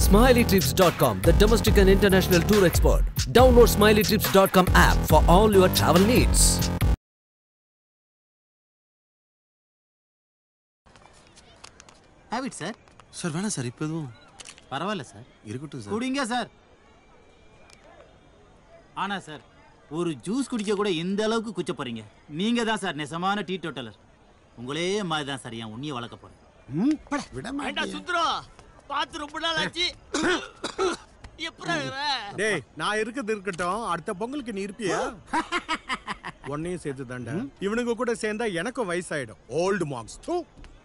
SmileyTrips.com, the domestic and international tour expert. Download SmileyTrips.com app for all your travel needs. Habit sir sir வேணாம் sir இப்போ எதுவும் பரவாயில்ல sir இருக்கட்டும் sir குடிங்க sir ஆனா sir ஒரு ஜூஸ் குடிக்க கூட இந்த அளவுக்கு குச்ச போறீங்க நீங்க தான் சார் நெசமான டீ டோட்டலர் உங்களே மாதிரி தான் சார் என் உண்ணியை வளர்க்க போறேன் ம், பட, விட ஏண்டா மாட்டேன் சுந்தரம் பார்த்து ரொம்ப நாள் ஆச்சு எப்படா இருக்கிற டேய் நான் இருக்கிறது இருக்கட்டும் அடுத்த பொங்கலுக்கு நீ இருப்பியா உன்னையும் சேர்த்து தாண்டா இவனுங்க கூட சேர்ந்தா எனக்கும் வயசாயிடும் ஓல்டு மார்க்ஸ் தூ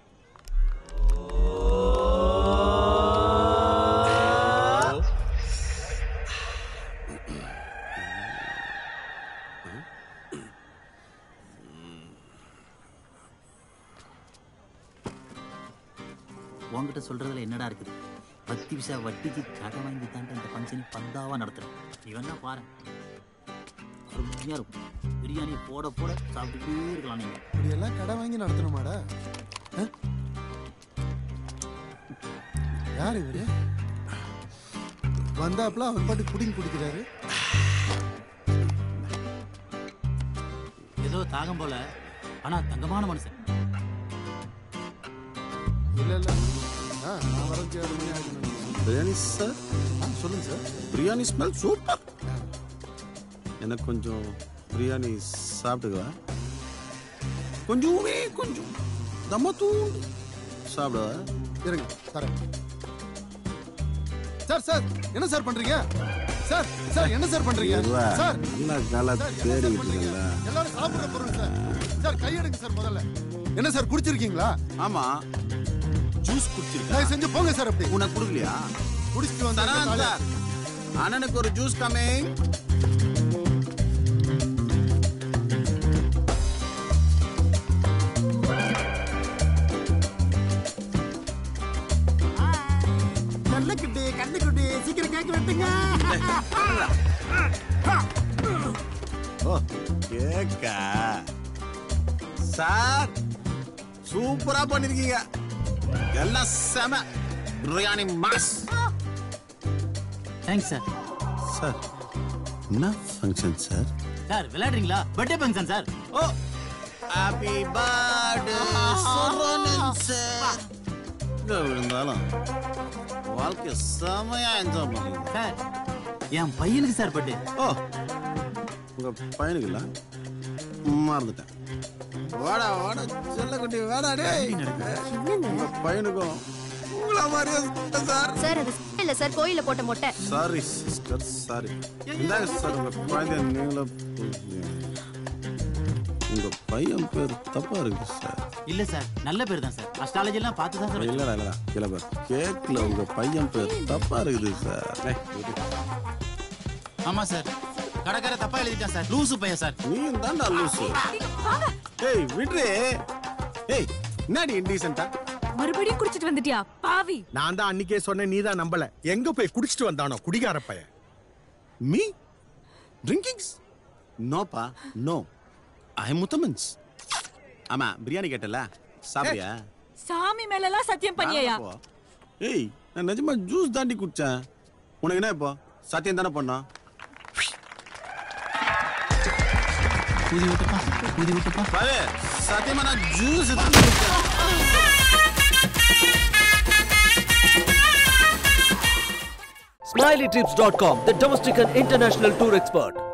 உன்கிட்ட சொல்றதுல என்னடா இருக்குது பத்து விசா வட்டிக்கு கடை வாங்கி தாண்டி இந்த ஃபங்க்ஷனை பந்தாவா நடத்துறேன் இவன் தான் பாரு அருமையா இருக்கும் பிரியாணி போட போட சாப்பிட்டுட்டே இருக்கலாம் நீங்க இப்படியெல்லாம் கடை வாங்கி நடத்தணுமாடா ஆ? யார் இவரு வந்தாப்புல அவர் பாட்டு குடிங்க குடிக்கிறாரு ஏதோ தாகம் போல ஆனா தங்கமான மனுஷன் இல்ல இல்ல ஆ, நான் வரதுக்கு ஏழு மணி ஆகிடும் பிரியாணி சார் சொல்லுங்க சார் பிரியாணி ஸ்மெல் சூப்பர் எனக்கு கொஞ்சம் பிரியாணி சாப்பிட்டுக்கவா கொஞ்சமே கொஞ்சம் தம்ம தூண்டு சாப்பிடுவா இருங்க தரேன் சார் சார் என்ன சார் பண்றீங்க சார் சார் என்ன சார் பண்றீங்க இதுவா? சார் நல்ல கால சார், என்ன சார் தேடிக்கிட்டு பண்றீங்க? இருக்கல எல்லாரும் சாப்பிடுற பொருள் சார் சார் கையெடுங்க சார் முதல்ல என்ன சார் குடிச்சிருக்கீங்களா ஆமா ஜூஸ் குடிச்சிருக்கா தயவு செஞ்சு போங்க சார் அப்படி உனக்கு கொடுக்கலையா குடிச்சிட்டு வந்து தரேன் சார் அண்ணனுக்கு ஒரு ஜூஸ் கமிங் நல்ல குட்டி கண்ணு குட்டி சீக்கிரம் கேட்க வெட்டுங்க ஓ கேக்கா சார் சூப்பரா பண்ணிருக்கீங்க எல்லாம் செம biryani mass thanks sir sir என்ன ஃபங்க்ஷன் சார் சார் விளையாடுறீங்களா birthday function sir oh happy birthday Saravanan sir எங்க விழுந்தாலும் வாழ்க்கைய செமையா என்ஜாய் பண்ணுறீங்க சார் என் பையனுக்கு சார் பர்த்டே ஓ உங்க பையனுக்கு இல்ல மறந்துட்டேன் வாடா வாடா செல்லக்குட்டி வாடா டேய் உங்க பையனுக்கும் உங்கள மாதிரியே சுத்தம் சார் சார் அது இல்ல சார் கோயில போட்ட மொட்டை சாரி சிஸ்டர் சாரி இந்தாங்க சார் உங்க குழந்தைய நீங்களும் உங்க பையன் பேர் தப்பா இருக்கு சார் இல்ல சார் நல்ல பேர் தான் சார் அஸ்ட்ராலஜி எல்லாம் பார்த்து தான் சார் இல்லடா இல்லடா இல்ல பார் கேக்ல உங்க பையன் பேர் தப்பா இருக்குது சார் ஏய், விடு. ஆமா சார் கடைக்கார தப்பா எழுதிட்டான் சார் லூசு பையன் சார் நீ தான்டா லூசு ஏய் விட்ரு ஏய் என்னடி இன்டீசென்ட்டா மறுபடியும் குடிச்சிட்டு வந்துட்டியா பாவி நான் தான் அன்னைக்கே சொன்னேன் நீ தான் நம்பல எங்க போய் குடிச்சிட்டு வந்தானோ குடிகார பையன் மீ ட்ரிங்கிங்ஸ் நோப்பா நோ ஐ முத்தமன்ஸ் ஆமா பிரியாணி கேட்டல சாப்பிடியா சாமி மேல எல்லாம் சத்தியம் பண்ணியா போ. ஏய் நான் நிஜமா ஜூஸ் தாண்டி குடிச்சேன் உனக்கு என்ன இப்போ சத்தியம் தானே பண்ணோம் ஊதி விட்டுப்பா ஊதி விட்டுப்பா பாரு சத்தியமா நான் ஜூஸ் தாண்டி குடிச்சேன் SmileyTrips.com, the domestic and international tour expert.